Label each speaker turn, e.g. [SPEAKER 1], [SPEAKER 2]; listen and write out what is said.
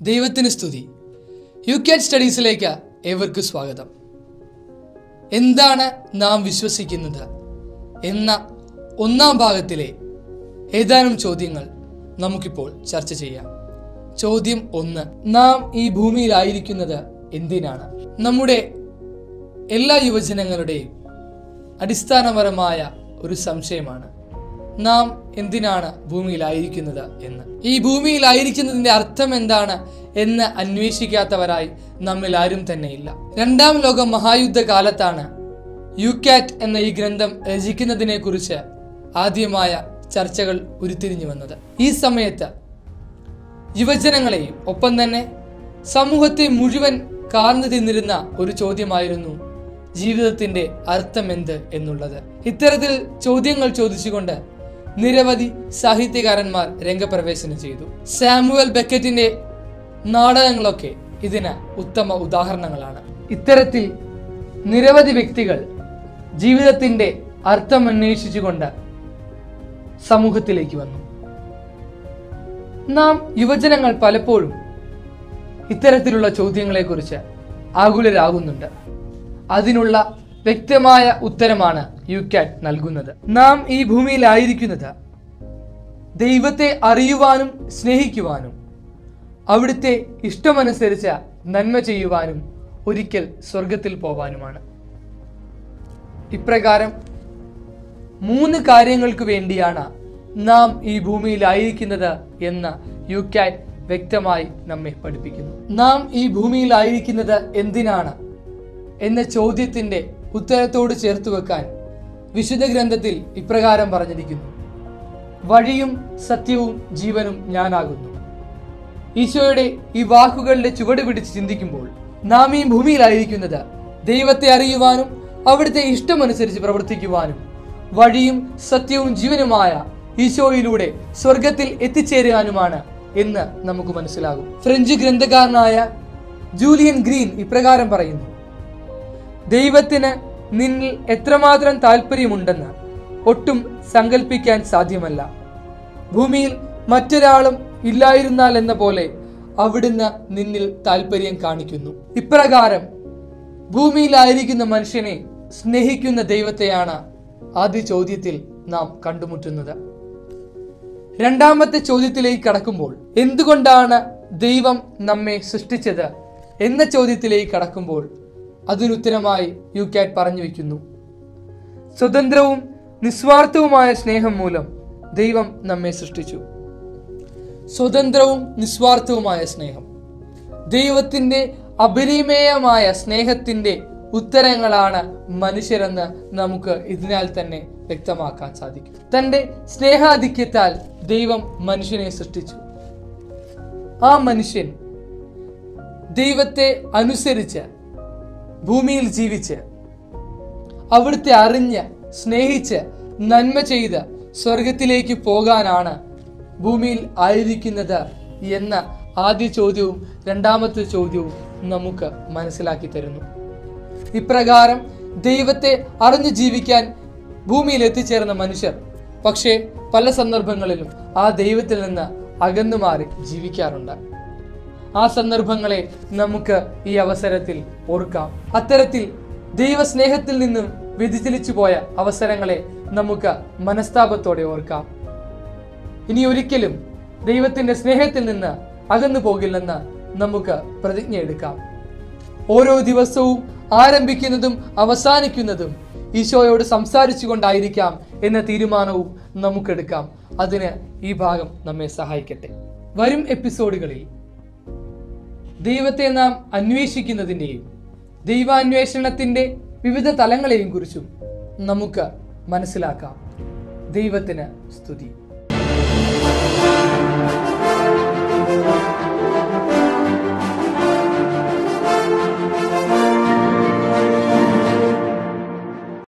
[SPEAKER 1] ദൈവത്തിന് സ്തുതി യു കാറ്റ് സ്റ്റഡീസിലേക്ക് ഏവർക്കും സ്വാഗതം എന്താണ് നാം വിശ്വസിക്കുന്നത് എന്ന ഒന്നാം ഭാഗത്തിലെ ഏതാനും ചോദ്യങ്ങൾ നമുക്കിപ്പോൾ ചർച്ച ചെയ്യാം ചോദ്യം ഒന്ന് നാം ഈ ഭൂമിയിലായിരിക്കുന്നത് എന്തിനാണ് നമ്മുടെ എല്ലാ യുവജനങ്ങളുടെയും അടിസ്ഥാനപരമായ ഒരു സംശയമാണ് നാം എന്തിനാണ് ഭൂമിയിലായിരിക്കുന്നത് എന്ന് ഈ ഭൂമിയിലായിരിക്കുന്നതിന്റെ അർത്ഥം എന്താണ് എന്ന് അന്വേഷിക്കാത്തവരായി നമ്മിൽ ആരും തന്നെയില്ല രണ്ടാം ലോക മഹായുദ്ധ കാലത്താണ് യുക്കാറ്റ് എന്ന ഈ ഗ്രന്ഥം രചിക്കുന്നതിനെ കുറിച്ച് ആദ്യമായ ചർച്ചകൾ ഉരുത്തിരിഞ്ഞു വന്നത് ഈ സമയത്ത് യുവജനങ്ങളെയും ഒപ്പം തന്നെ സമൂഹത്തെ മുഴുവൻ കാർന്നു തിന്നിരുന്ന ഒരു ചോദ്യമായിരുന്നു ജീവിതത്തിന്റെ അർത്ഥം എന്ത് എന്നുള്ളത് ഇത്തരത്തിൽ ചോദ്യങ്ങൾ ചോദിച്ചുകൊണ്ട് നിരവധി സാഹിത്യകാരന്മാർ രംഗപ്രവേശനം ചെയ്തു സാമുവൽ ബെക്കറ്റിന്റെ നാടകങ്ങളൊക്കെ ഇതിന് ഉത്തമ ഉദാഹരണങ്ങളാണ് ഇത്തരത്തിൽ നിരവധി വ്യക്തികൾ ജീവിതത്തിന്റെ അർത്ഥം അന്വേഷിച്ചുകൊണ്ട് സമൂഹത്തിലേക്ക് വന്നു നാം യുവജനങ്ങൾ പലപ്പോഴും ഇത്തരത്തിലുള്ള ചോദ്യങ്ങളെക്കുറിച്ച് ആകുലരാകുന്നുണ്ട് അതിനുള്ള വ്യക്തമായ ഉത്തരമാണ് യുക്കാറ്റ് നൽകുന്നത് നാം ഈ ഭൂമിയിലായിരിക്കുന്നത് ദൈവത്തെ അറിയുവാനും സ്നേഹിക്കുവാനും അവിടുത്തെ ഇഷ്ടമനുസരിച്ച് നന്മ ചെയ്യുവാനും ഒരിക്കൽ സ്വർഗത്തിൽ പോവാനുമാണ് ഇപ്രകാരം മൂന്ന് കാര്യങ്ങൾക്ക് വേണ്ടിയാണ് നാം ഈ ഭൂമിയിലായിരിക്കുന്നത് എന്ന് യുക്കാറ്റ് വ്യക്തമായി നമ്മെ പഠിപ്പിക്കുന്നു നാം ഈ ഭൂമിയിലായിരിക്കുന്നത് എന്തിനാണ് എന്ന ചോദ്യത്തിന്റെ ഉത്തരത്തോട് ചേർത്ത് വെക്കാൻ വിശുദ്ധ ഗ്രന്ഥത്തിൽ ഇപ്രകാരം പറഞ്ഞിരിക്കുന്നു വഴിയും സത്യവും ജീവനും ഞാനാകുന്നു ഈശോയുടെ ഈ വാക്കുകളുടെ ചുവട് പിടിച്ച് ചിന്തിക്കുമ്പോൾ നാം ഈ ഭൂമിയിലായിരിക്കുന്നത് ദൈവത്തെ അറിയുവാനും അവിടുത്തെ ഇഷ്ടമനുസരിച്ച് പ്രവർത്തിക്കുവാനും വഴിയും സത്യവും ജീവനുമായ ഈശോയിലൂടെ സ്വർഗത്തിൽ എത്തിച്ചേരാനുമാണ് എന്ന് നമുക്ക് മനസ്സിലാകും ഫ്രഞ്ച് ഗ്രന്ഥകാരനായ ജൂലിയൻ ഗ്രീൻ ഇപ്രകാരം പറയുന്നു ദൈവത്തിന് നിന്നിൽ എത്രമാത്രം താല്പര്യമുണ്ടെന്ന് ഒട്ടും സങ്കല്പിക്കാൻ സാധ്യമല്ല ഭൂമിയിൽ മറ്റൊരാളും ഇല്ലായിരുന്നാൽ എന്ന പോലെ അവിടുന്ന് നിന്നിൽ താല്പര്യം കാണിക്കുന്നു ഇപ്രകാരം ഭൂമിയിലായിരിക്കുന്ന മനുഷ്യനെ സ്നേഹിക്കുന്ന ദൈവത്തെയാണ് ആദ്യ ചോദ്യത്തിൽ നാം കണ്ടുമുട്ടുന്നത് രണ്ടാമത്തെ ചോദ്യത്തിലേക്ക് കടക്കുമ്പോൾ എന്തുകൊണ്ടാണ് ദൈവം നമ്മെ സൃഷ്ടിച്ചത് എന്ന ചോദ്യത്തിലേക്ക് കടക്കുമ്പോൾ അതിനുത്തരമായി യു കാറ്റ് പറഞ്ഞു വയ്ക്കുന്നു സ്വതന്ത്രവും നിസ്വാർത്ഥവുമായ സ്നേഹം മൂലം ദൈവം നമ്മെ സൃഷ്ടിച്ചു സ്വതന്ത്രവും നിസ്വാർത്ഥവുമായ സ്നേഹം ദൈവത്തിന്റെ അപരിമേയമായ സ്നേഹത്തിന്റെ ഉത്തരങ്ങളാണ് മനുഷ്യരെന്ന് നമുക്ക് ഇതിനാൽ തന്നെ വ്യക്തമാക്കാൻ സാധിക്കും തന്റെ സ്നേഹാധിക്യത്താൽ ദൈവം മനുഷ്യനെ സൃഷ്ടിച്ചു ആ മനുഷ്യൻ ദൈവത്തെ അനുസരിച്ച് ഭൂമിയിൽ ജീവിച്ച് അവിടുത്തെ അറിഞ്ഞ് സ്നേഹിച്ച് നന്മ ചെയ്ത് സ്വർഗത്തിലേക്ക് പോകാനാണ് ഭൂമിയിൽ ആയിരിക്കുന്നത് എന്ന ആദ്യ ചോദ്യവും രണ്ടാമത്തെ ചോദ്യവും നമുക്ക് മനസ്സിലാക്കി തരുന്നു ഇപ്രകാരം ദൈവത്തെ അറിഞ്ഞു ജീവിക്കാൻ ഭൂമിയിൽ എത്തിച്ചേർന്ന മനുഷ്യർ പക്ഷേ പല സന്ദർഭങ്ങളിലും ആ ദൈവത്തിൽ നിന്ന് അകന്നു മാറി ജീവിക്കാറുണ്ട് ആ സന്ദർഭങ്ങളെ നമുക്ക് ഈ അവസരത്തിൽ ഓർക്കാം അത്തരത്തിൽ ദൈവസ്നേഹത്തിൽ നിന്നും വ്യതിചലിച്ചു പോയ അവസരങ്ങളെ നമുക്ക് മനസ്താപത്തോടെ ഓർക്കാം ഇനി ഒരിക്കലും ദൈവത്തിന്റെ സ്നേഹത്തിൽ നിന്ന് അകന്നു പോകില്ലെന്ന് നമുക്ക് പ്രതിജ്ഞ എടുക്കാം ഓരോ ദിവസവും ആരംഭിക്കുന്നതും അവസാനിക്കുന്നതും ഈശോയോട് സംസാരിച്ചു കൊണ്ടായിരിക്കാം എന്ന തീരുമാനവും നമുക്കെടുക്കാം അതിന് ഈ ഭാഗം നമ്മെ സഹായിക്കട്ടെ വരും എപ്പിസോഡുകളിൽ ദൈവത്തെ നാം അന്വേഷിക്കുന്നതിൻ്റെയും ദൈവാന്വേഷണത്തിന്റെ വിവിധ തലങ്ങളെയും കുറിച്ചും നമുക്ക് മനസ്സിലാക്കാം ദൈവത്തിന് സ്തുതി